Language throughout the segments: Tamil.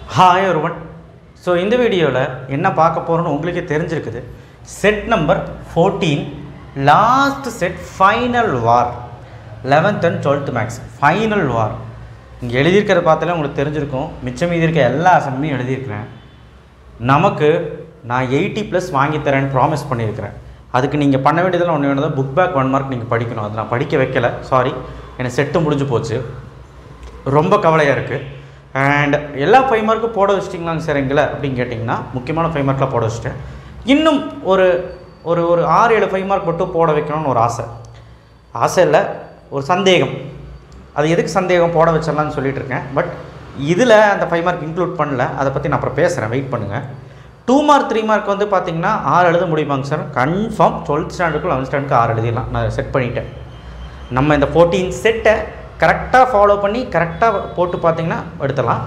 ஹாய் ஒருவன் ஸோ இந்த வீடியோவில் என்ன பார்க்க போகிறோன்னு உங்களுக்கே தெரிஞ்சிருக்குது set number fourteen last set final war eleventh and twelfth maths final war இங்கே எழுதியிருக்கிறத பார்த்தாலே உங்களுக்கு தெரிஞ்சிருக்கும் மிச்சம் மீதி இருக்க எல்லா அசம்பையும் எழுதியிருக்கிறேன் நமக்கு நான் எயிட்டி ப்ளஸ் வாங்கி தரேன்னு ப்ராமிஸ் பண்ணியிருக்கிறேன் அதுக்கு நீங்கள் பண்ண வேண்டியதெல்லாம் ஒன்று வேணும் புக் பேக் ஒன் மார்க் நீங்கள் படிக்கணும் அது நான் படிக்க வைக்கல சாரி எனக்கு செட்டு முடிஞ்சு போச்சு ரொம்ப கவலையாக இருக்குது அண்ட் எல்லா ஃபைவ் மார்க்கும் போட வச்சிட்டிங்களாங்க சார் எங்களை அப்படின்னு கேட்டிங்கன்னா முக்கியமான ஃபைவ் மார்க்கெலாம் போட வச்சிட்டேன் இன்னும் ஒரு ஒரு ஒரு ஆறு ஏழு ஃபைவ் மார்க் மட்டும் போட வைக்கணும்னு ஒரு ஆசை ஆசை இல்லை ஒரு சந்தேகம் அது எதுக்கு சந்தேகம் போட வச்சிடலாம்னு சொல்லிட்டு இருக்கேன் பட் இதில் அந்த ஃபைவ் மார்க் இன்க்ளூட் பண்ணல அதை பற்றி நான் அப்புறம் பேசுகிறேன் வெயிட் பண்ணுங்கள் டூ மார்க் த்ரீ மார்க் வந்து பார்த்தீங்கன்னா ஆறு எழுத முடியுமாங்க சார் கன்ஃபார்ம் டுவெல்த் ஸ்டாண்டர்டுக்கு லெவன்த் ஸ்டாண்டர்டுக்கு ஆறு எழுதிடலாம் நான் செட் பண்ணிட்டேன் நம்ம இந்த ஃபோர்டீன் செட்டை கரெக்டாக ஃபாலோ பண்ணி கரெக்டாக போட்டு பார்த்தீங்கன்னா எடுத்துடலாம்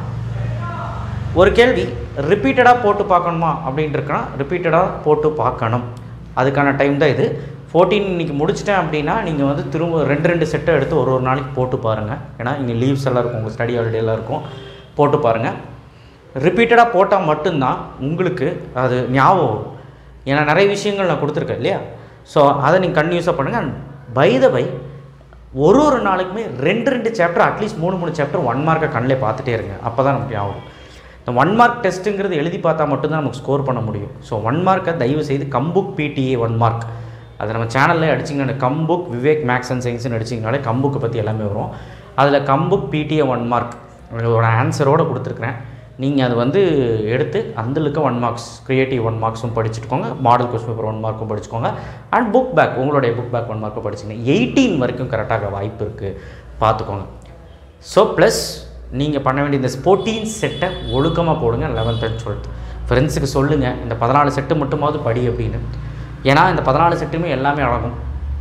ஒரு கேள்வி ரிப்பீட்டடாக போட்டு பார்க்கணுமா அப்படின்ட்டு இருக்குன்னா ரிப்பீட்டடாக போட்டு பார்க்கணும் அதுக்கான டைம் தான் இது ஃபோர்டீன் இன்றைக்கி முடிச்சிட்டேன் அப்படின்னா நீங்கள் வந்து திரும்ப ரெண்டு ரெண்டு செட்டை எடுத்து ஒரு ஒரு நாளைக்கு போட்டு பாருங்கள் ஏன்னா இங்கே லீவ்ஸ் எல்லாம் இருக்கும் உங்கள் ஸ்டடி ஹாலிடே எல்லாம் இருக்கும் போட்டு பாருங்கள் ரிப்பீட்டடாக போட்டால் மட்டும்தான் உங்களுக்கு அது ஞாபகம் வரும் ஏன்னா நிறைய விஷயங்கள் நான் கொடுத்துருக்கேன் இல்லையா ஸோ அதை நீங்கள் கன்யூஸாக பண்ணுங்கள் பை த பை ஒரு ஒரு நாளைக்குமே ரெண்டு ரெண்டு சாப்டர் அட்லீஸ்ட் மூணு மூணு சாப்டர் ஒன் மார்க்கை கண்ணிலே பார்த்துட்டே இருங்க அப்போ தான் நமக்கு ஞாபகம் இந்த ஒன் மார்க் டெஸ்ட்டுங்கிறது எழுதி பார்த்தா மட்டும்தான் நமக்கு ஸ்கோர் பண்ண முடியும் ஸோ ஒன் மார்க்கை தயவு செய்து கம்புக் பிடிஏ ஒன் மார்க் அது நம்ம சேனலில் அடிச்சிங்கன்னா கம்புக் விவேக் மேக்ஸ் அண்ட் சயின்ஸ்னு அடிச்சிங்கனாலே கம்புக்கை பற்றி எல்லாமே வரும் அதில் கம்புக் பிடிஏ ஒன் மார்க் ஒரு ஆன்சரோடு கொடுத்துருக்குறேன் நீங்கள் அது வந்து எடுத்து அந்தலுக்கு ஒன் மார்க்ஸ் க்ரியேட்டிவ் ஒன் மார்க்ஸும் படிச்சுட்டுக்கோங்க மாடல் கொஸ்டின் பேப்பர் ஒன் மார்க்கும் படிச்சுக்கோங்க அண்ட் புக் பேக் உங்களுடைய புக் பேக் ஒன் மார்க்கும் படிச்சுங்க எயிட்டீன் வரைக்கும் கரெக்டாக வாய்ப்பு இருக்குது பார்த்துக்கோங்க ஸோ ப்ளஸ் நீங்கள் பண்ண வேண்டிய இந்த ஸ்போர்ட்டீன் செட்டை ஒழுக்கமாக போடுங்க லெவன்த் அண்ட் டுவெல்த் ஃப்ரெண்ட்ஸுக்கு சொல்லுங்கள் இந்த பதினாலு செட்டு மட்டுமாவது படி அப்படின்னு ஏன்னா இந்த பதினாலு செட்டுமே எல்லாமே அழகும்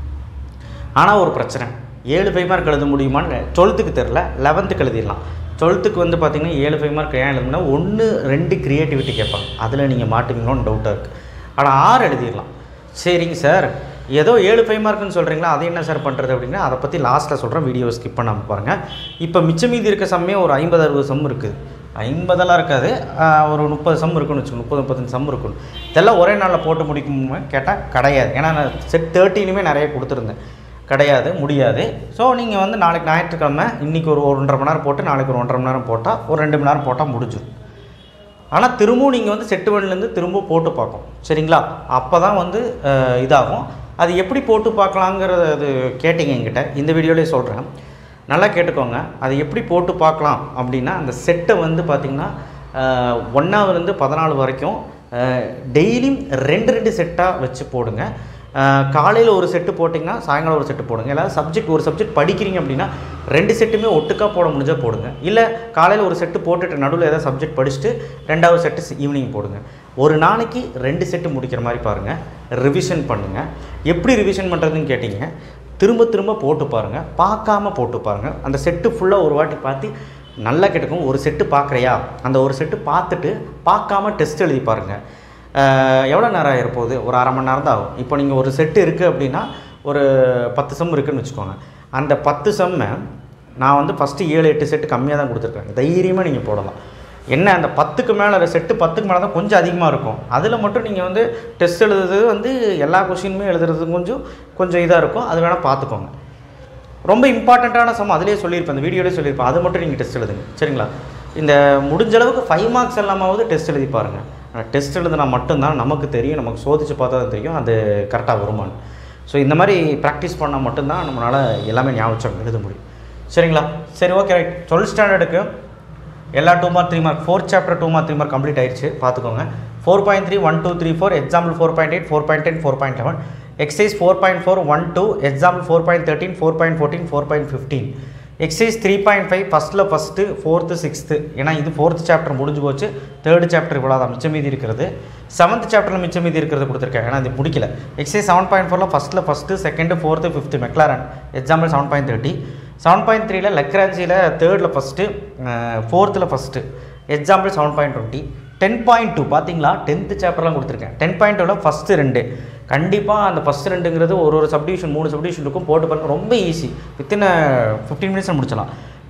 ஆனால் ஒரு பிரச்சனை ஏழு ஃபைவ் மார்க் எழுத முடியுமான்னு டுவெல்த்துக்கு தெரில லெவன்த்துக்கு எழுதிடலாம் டுவெல்த்துக்கு வந்து பார்த்தீங்கன்னா ஏழு ஃபைவ் மார்க் ஏன் எழுதுனா ஒன்று ரெண்டு க்ரியேட்டிவிட்டி கேட்பாங்க அதில் நீங்கள் மாட்டுவீங்களோன்னு டவுட்டாக இருக்குது ஆனால் ஆறு எழுதிடலாம் சரிங்க சார் ஏதோ ஏழு ஃபைவ் மார்க்குன்னு சொல்கிறீங்களா அதை என்ன சார் பண்ணுறது அப்படின்னா அதை பற்றி லாஸ்ட்டில் சொல்கிறேன் வீடியோ ஸ்கிப் பண்ணாமல் பாருங்கள் இப்போ மிச்சம் மீதி இருக்க சம்மே ஒரு ஐம்பது அறுபது சம் இருக்குது ஐம்பதெல்லாம் இருக்காது ஆஹ் ஒரு முப்பது சம் இருக்குன்னு வச்சுக்கோங்க முப்பது முப்பத்தஞ்சு சம் இருக்கும் இதெல்லாம் ஒரே நாளில் போட்டு முடிக்குமா கேட்டால் கிடையாது ஏன்னா நான் செட் தேர்ட்டினுமே நிறைய கொடுத்துருந்தேன் கிடையாது முடியாது ஸோ நீங்கள் வந்து நாளைக்கு ஞாயிற்றுக்கிழமை இன்றைக்கி ஒரு ஒன்றரை மணி நேரம் போட்டு நாளைக்கு ஒரு ஒன்றரை மணி நேரம் போட்டால் ஒரு ரெண்டு மணி நேரம் போட்டால் முடிஞ்சிடும் ஆனால் திரும்பவும் நீங்கள் வந்து செட்டு வண்டிலேருந்து திரும்ப போட்டு பார்க்கும் சரிங்களா அப்போ தான் வந்து அஹ், இதாகும் அது எப்படி போட்டு பார்க்கலாங்கிறத அது கேட்டிங்க என்கிட்ட இந்த வீடியோலேயே சொல்கிறேன் நல்லா கேட்டுக்கோங்க அது எப்படி போட்டு பார்க்கலாம் அப்படின்னா அந்த செட்டை வந்து பார்த்திங்கன்னா ஒன்றாவிலேருந்து பதினாலு வரைக்கும் டெய்லியும் ரெண்டு ரெண்டு செட்டாக வச்சு போடுங்க காலையில் ஒரு செட்டு போட்டிங்கன்னா சாயங்காலம் ஒரு செட்டு போடுங்க எல்லாரும் சப்ஜெக்ட் ஒரு சப்ஜெக்ட் படிக்கிறீங்க அப்படின்னா ரெண்டு செட்டுமே ஒட்டுக்கா போட முடிஞ்சால் போடுங்க இல்லை காலையில் ஒரு செட்டு போட்டுட்டு நடுவில் ஏதாவது சப்ஜெக்ட் படிச்சுட்டு ரெண்டாவது செட்டு ஈவினிங் போடுங்க ஒரு நாளைக்கு ரெண்டு செட்டு முடிக்கிற மாதிரி பாருங்கள் ரிவிஷன் பண்ணுங்கள் எப்படி ரிவிஷன் பண்ணுறதுன்னு கேட்டிங்க திரும்ப திரும்ப போட்டு பாருங்கள் பார்க்காம போட்டு பாருங்கள் அந்த செட்டு ஃபுல்லாக ஒரு வாட்டி பார்த்து நல்லா கேட்டுக்கோங்க ஒரு செட்டு பார்க்குறியா அந்த ஒரு செட்டு பார்த்துட்டு பார்க்காம டெஸ்ட் எழுதி பாருங்கள் எவ்வளோ நேரம் ஆகிற போகுது ஒரு அரை மணி நேரம் தான் ஆகும் இப்போ நீங்கள் ஒரு செட்டு இருக்குது அப்படின்னா ஒரு பத்து சம் இருக்குதுன்னு வச்சுக்கோங்க அந்த பத்து செம்மை நான் வந்து ஃபஸ்ட்டு ஏழு எட்டு செட்டு கம்மியாக தான் கொடுத்துருக்கேன் தைரியமாக நீங்கள் போடலாம் என்ன அந்த பத்துக்கு மேலே செட்டு பத்துக்கு மேலே தான் கொஞ்சம் அதிகமாக இருக்கும் அதில் மட்டும் நீங்கள் வந்து டெஸ்ட் எழுதுறது வந்து எல்லா கொஷினுமே எழுதுறது கொஞ்சம் கொஞ்சம் இதாக இருக்கும் அது வேணால் பார்த்துக்கோங்க ரொம்ப இம்பார்ட்டண்ட்டான சம் அதிலே சொல்லியிருப்பேன் அந்த வீடியோலேயே சொல்லியிருப்பேன் அது மட்டும் நீங்கள் டெஸ்ட் எழுதுங்க சரிங்களா இந்த முடிஞ்ச அளவுக்கு ஃபைவ் மார்க்ஸ் எல்லாமாவது டெஸ்ட் எழுதி பாருங்கள் டெஸ்ட் எழுதுனா மட்டும்தான் நமக்கு தெரியும் நமக்கு சோதிச்சு பார்த்தா தான் தெரியும் அது கரெக்டாக வருமானு ஸோ இந்த மாதிரி ப்ராக்டிஸ் பண்ணால் மட்டும்தான் நம்மளால் எல்லாமே ஞாபகம் எழுத முடியும் சரிங்களா சரி ஓகே ரைட் டுவெல்த் ஸ்டாண்டர்டுக்கு எல்லா two mark three mark fourth chapter two mark three mark complete ஆயிடுச்சு பார்த்துக்கோங்க four point three one two three four example four point eight four point ten four point eleven exercise four point four one two example four point thirteen four point fourteen four point fifteen exercise three point five ஃபஸ்ட்டில் ஃபஸ்ட்டு ஃபோர்த்து சிக்ஸ்த்து ஏன்னா இது ஃபோர்த் சாப்டர் முடிஞ்சு போச்சு தேர்டு சாப்டர் இவ்வளோ தான் மிச்சம் மீதி இருக்கிறது செவன்த் சாப்டரில் மிச்சம் மீதி இருக்கிறது கொடுத்துருக்கேன் ஏன்னா இது முடிக்கல எக்ஸைஸ் செவன் பாயிண்ட் ஃபோரில் ஃபஸ்ட்டில் first second fourth fifth Maclaurin example seven point thirty seven point த்ரீல லக்ராஞ்சியில் தேர்டில் ஃபஸ்ட்டு ஃபோர்த்தில் first example seven point twenty ten point two பார்த்தீங்களா டென்த்து சாப்டர்லாம் கொடுத்துருக்கேன் டென் பாயிண்ட் டூவில் ஃபஸ்ட்டு ரெண்டு கண்டிப்பாக அந்த ஃபஸ்ட் ரெண்டுங்கிறது ஒரு ஒரு சப்டிவிஷன் மூணு சப்டிவிஷன் இருக்கும் போட்டு பாருங்க ரொம்ப ஈஸி வித்தின் ஃபிஃப்டீன் மினிட்ஸில் முடிச்சலாம்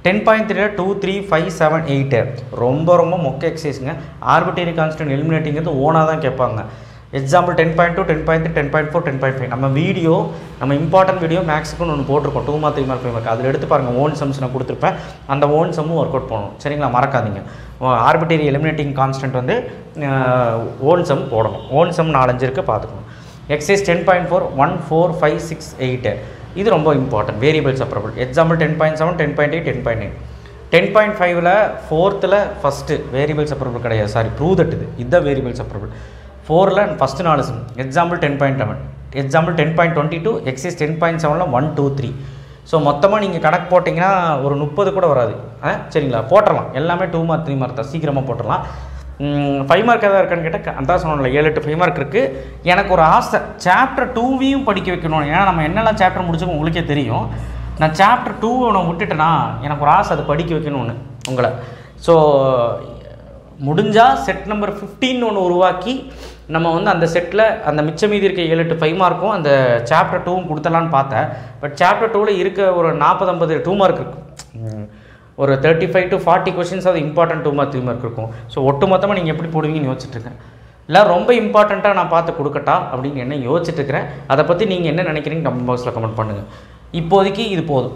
டென் பாயிண்ட் த்ரீல two three five seven eight ரொம்ப ரொம்ப மொக்க எக்ஸசைஸுங்க ஆர்பிட்டரி கான்ஸ்டன்ட் எலிமினேட்டிங்கிறது ஓனாக தான் கேட்பாங்க example ten point two ten point three ten point four ten point five நம்ம வீடியோ நம்ம இம்பார்ட்டன்ட் வீடியோ மேக்ஸுக்குன்னு ஒன்று போட்டிருக்கோம் two mark three mark five mark அதில் எடுத்து பாருங்கள் ஓன் சம்ஸ் நான் கொடுத்துருப்பேன் அந்த ஓன் சம்மும் ஒர்க் அவுட் பண்ணணும் சரிங்களா மறக்காதீங்க ஆர்பிட்டரி எலிமினேட்டிங் கான்ஸ்டன்ட் வந்து ஓன் சம் போடணும் ஓன் சம் நாலஞ்சு இருக்குது பார்த்துக்கணும் exercise ten point four one four five six eight இது ரொம்ப important variable separable example ten point seven ten point eight ten point eight ten point ஃபைவ்ல ஃபோர்த்தில் ஃபஸ்ட்டு வேரியபிள் செப்பரபிள் கிடையாது சாரி ப்ரூவ் தட் இது இதுதான் வேரியபிள் செப்பரபிள் ஃபோரில் ஃபஸ்ட்டு நாலு sum example ten point eleven example ten point twenty two exercise ten point செவனில் ஒன் டூ த்ரீ ஸோ மொத்தமாக நீங்கள் கணக்கு போட்டிங்கன்னா ஒரு முப்பது கூட வராது ஆ சரிங்களா போட்டுடலாம் எல்லாமே டூ மார்க் த்ரீ மார்க் தான் சீக்கிரமாக போட்டுடலாம் ஃபைவ் மார்க் எதாவது இருக்கான்னு கேட்டால் அதான் சொன்னல ஏழு எட்டு ஃபைவ் மார்க் இருக்குது எனக்கு ஒரு ஆசை சாப்டர் டூவையும் படிக்க வைக்கணும் ஏன்னா நம்ம என்னெல்லாம் சாப்டர் முடிச்சோம் உங்களுக்கே தெரியும் நான் சாப்டர் டூவை நான் விட்டுட்டேனா எனக்கு ஒரு ஆசை அதை படிக்க வைக்கணும்னு உங்களை ஸோ முடிஞ்சால் செட் நம்பர் 15 ஒன்று உருவாக்கி நம்ம வந்து அந்த செட்டில் அந்த மிச்சம் மீதி இருக்க ஏழு எட்டு ஃபைவ் மார்க்கும் அந்த சாப்டர் டூவும் கொடுத்தலான்னு பார்த்தேன் பட் சாப்டர் டூவில் இருக்க ஒரு நாற்பது ஐம்பது டூ மார்க் இருக்கும் ம், ஒரு thirty five to forty questions அது important two mark three mark இருக்கும் ஸோ ஒட்டு மொத்தமாக நீங்கள் எப்படி போடுவீங்கன்னு யோசிச்சுட்டு இருக்கேன் இல்லை ரொம்ப இம்பார்ட்டண்ட்டாக நான் பார்த்து கொடுக்கட்டா அப்படின்னு என்ன யோசிச்சுட்டு இருக்கிறேன் அதை பற்றி நீங்கள் என்ன நினைக்கிறீங்க கமெண்ட் பாக்ஸில் கமெண்ட் பண்ணுங்கள் இப்போதைக்கு இது போதும்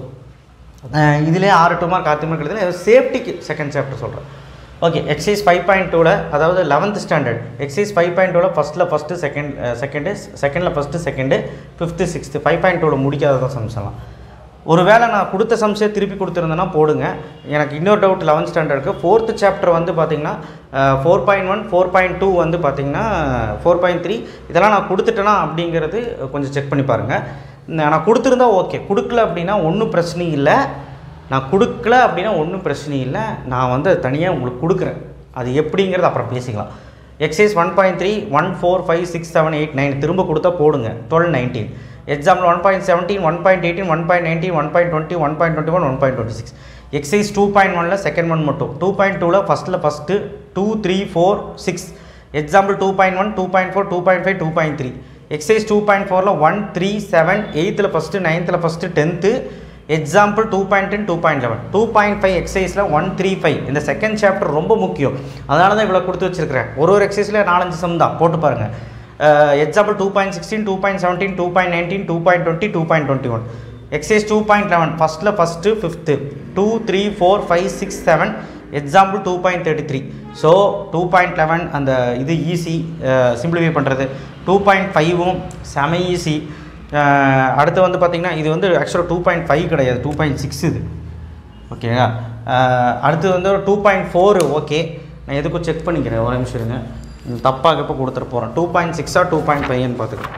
அஹ் இதிலே ஆறு டூ மார்க் ஆறு மார்க் எழுதுல சேஃப்டிக்கு செகண்ட் சாப்டர் சொல்கிறேன் ஓகே எக்ஸைஸ் ஃபைவ் பாயிண்ட் டூவில் அதாவது eleventh standard exercise five point டூவில் ஃபஸ்ட்டில் ஃபஸ்ட்டு செகண்ட் செகண்டு செகண்டில் first second fifth sixth five point டூவில் முடிக்காததான் சம்ஸ்லாம் ஒருவேளை நான் கொடுத்த சம்ஸே திருப்பி கொடுத்துருந்தேன்னா போடுங்க எனக்கு இன்னொரு டவுட் லெவன்த் ஸ்டாண்டர்டுக்கு ஃபோர்த்து சாப்டர் வந்து பார்த்தீங்கன்னா four point one four point two வந்து பார்த்தீங்கன்னா ஃபோர் பாயிண்ட் த்ரீ இதெல்லாம் நான் கொடுத்துட்டேனா அப்படிங்கிறது கொஞ்சம் செக் பண்ணி பாருங்கள் நான் கொடுத்துருந்தா ஓகே கொடுக்கல அப்படின்னா ஒன்றும் பிரச்சனை இல்லை நான் கொடுக்கல அப்படின்னா ஒன்றும் பிரச்சனை இல்லை நான் வந்து அது தனியாக உங்களுக்கு கொடுக்குறேன் அது எப்படிங்கிறது அப்புறம் பேசிக்கலாம் exercise one point three one four five six seven eight nine திரும்ப கொடுத்தா போடுங்க twelve nineteen example one point seventeen one point eighteen one point nineteen one point twenty one point twenty one one point twenty six exercise two point ஒனில் செகண்ட் ஒன் மட்டும் டூ பாயிண்ட் டூவில் ஃபஸ்ட்டில் first two three four six example two point one two point four two point five two point three exercise two point ஃபோரில் ஒன் த்ரீ செவன் எயித்தில் ஃபஸ்ட்டு நைன்த்தில் first tenth example two point ten two point eleven two point five எக்ஸைஸில் ஒன் த்ரீ ஃபைவ் இந்த செகண்ட் சாப்டர் ரொம்ப முக்கியம் அதனால தான் இவ்வளோ கொடுத்து வச்சிருக்கிறேன் ஒரு ஒரு எக்ஸைஸில் நாலஞ்சு சம் தான் போட்டு பாருங்கள் example two point sixteen two point seventeen two point nineteen two point twenty two point twenty one exercise two point eleven ஃபஸ்ட்டில் first fifth two three four five six seven example two point thirty three so two point eleven அந்த இது ஈஸி சிம்பிளிஃபை பண்ணுறது டூ பாயிண்ட் ஃபைவும் செம ஈஸி அடுத்து வந்து பார்த்திங்கன்னா இது வந்து ஆக்சுவலாக டூ பாயிண்ட் ஃபைவ் கிடையாது டூ பாயிண்ட் சிக்ஸ் இது ஓகேங்களா அடுத்து வந்து ஒரு டூ பாயிண்ட் ஃபோரு ஓகே நான் எதுக்கும் செக் பண்ணிக்கிறேன் ஒரு நிமிஷம் இருங்க ம், தப்பாக இப்போ கொடுத்துட்டு போகிறேன் டூ பாயிண்ட் சிக்ஸா டூ பாயிண்ட் ஃபைவ்னு பார்த்துக்கிறேன்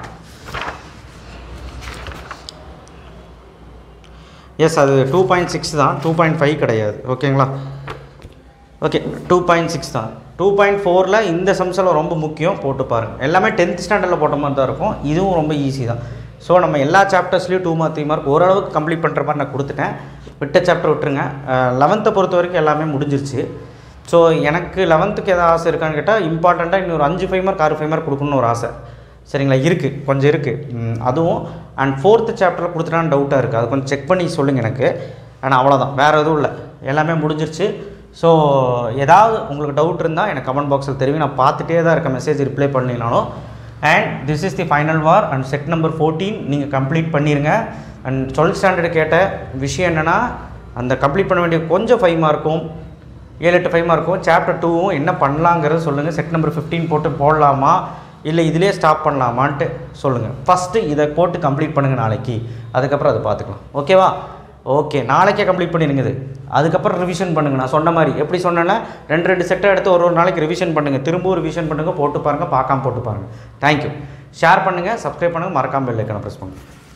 எஸ் அது டூ பாயிண்ட் சிக்ஸ் தான் டூ பாயிண்ட் ஃபைவ் கிடையாது ஓகேங்களா ஓகே டூ பாயிண்ட் சிக்ஸ் தான் டூ பாயிண்ட் ஃபோரில் இந்த சம்ஸில் ரொம்ப முக்கியம் போட்டு பாருங்கள் எல்லாமே டென்த் ஸ்டாண்டர்டில் போட்ட மாதிரி தான் இருக்கும் இதுவும் ரொம்ப ஈஸி தான் ஸோ நம்ம எல்லா சாப்டர்ஸ்லையும் டூ மார்க் த்ரீ மார்க் ஓரளவுக்கு கம்ப்ளீட் பண்ணுற மாதிரி நான் கொடுத்துட்டேன் விட்ட சாப்டர் விட்டுருங்க லெவன்த்தை பொறுத்த வரைக்கும் எல்லாமே முடிஞ்சிருச்சு ஸோ எனக்கு லெவன்த்துக்கு எதாவது ஆசை இருக்கான்னு கேட்டால் இம்பார்ட்டண்ட்டாக இன்னொரு அஞ்சு ஃபைவ் மார்க் ஆறு ஃபைவ் மார்க் கொடுக்கணும்னு ஒரு ஆசை சரிங்களா இருக்குது கொஞ்சம் இருக்குது அதுவும் அண்ட் ஃபோர்த்து சாப்டரில் கொடுத்துட்டான்னு டவுட்டாக இருக்குது அது கொஞ்சம் செக் பண்ணி சொல்லுங்கள் எனக்கு ஆனால் அவ்வளோதான் வேறு எதுவும் இல்லை எல்லாமே முடிஞ்சிருச்சு ஸோ ஏதாவது உங்களுக்கு டவுட் இருந்தால் எனக்கு கமெண்ட் பாக்ஸில் தெரியும் நான் பார்த்துட்டே தான் இருக்க மெசேஜ் ரிப்ளை பண்ணினாலும் and this is the final war and set number fourteen நீங்கள் கம்ப்ளீட் பண்ணிடுங்க அண்ட் டுவெல்த் ஸ்டாண்டர்டு கேட்ட விஷயம் என்னென்னா அந்த கம்ப்ளீட் பண்ண வேண்டிய கொஞ்சம் ஃபைவ் மார்க்கும் ஏழு எட்டு ஃபைவ் மார்க்கும் சாப்டர் டூவும் என்ன பண்ணலாங்கிறத சொல்லுங்கள் செட் நம்பர் ஃபிஃப்டீன் போட்டு போடலாமா இல்லை இதிலே ஸ்டாப் பண்ணலாமான்ட்டு சொல்லுங்கள் ஃபஸ்ட்டு இதை போட்டு கம்ப்ளீட் பண்ணுங்கள் நாளைக்கு அதுக்கப்புறம் அதை பார்த்துக்கலாம் ஓகேவா ஓகே நாளைக்கே கம்ப்ளீட் பண்ணிடுங்க இது அதுக்கப்புறம் ரிவிஷன் பண்ணுங்கள் நான் சொன்ன மாதிரி எப்படி சொன்னேன்னா ரெண்டு ரெண்டு செட்டை எடுத்து ஒரு ஒரு நாளைக்கு ரிவிஷன் பண்ணுங்கள் திரும்பவும் ரிவிஷன் பண்ணுங்கள் போட்டு பாருங்கள் பார்க்காம போட்டு பாருங்கள் தேங்க்யூ ஷேர் பண்ணுங்கள் சப்ஸ்கிரைப் பண்ணுங்கள் மறக்காமல் பெல் ஐக்கனை ப்ரெஸ் பண்ணுங்கள்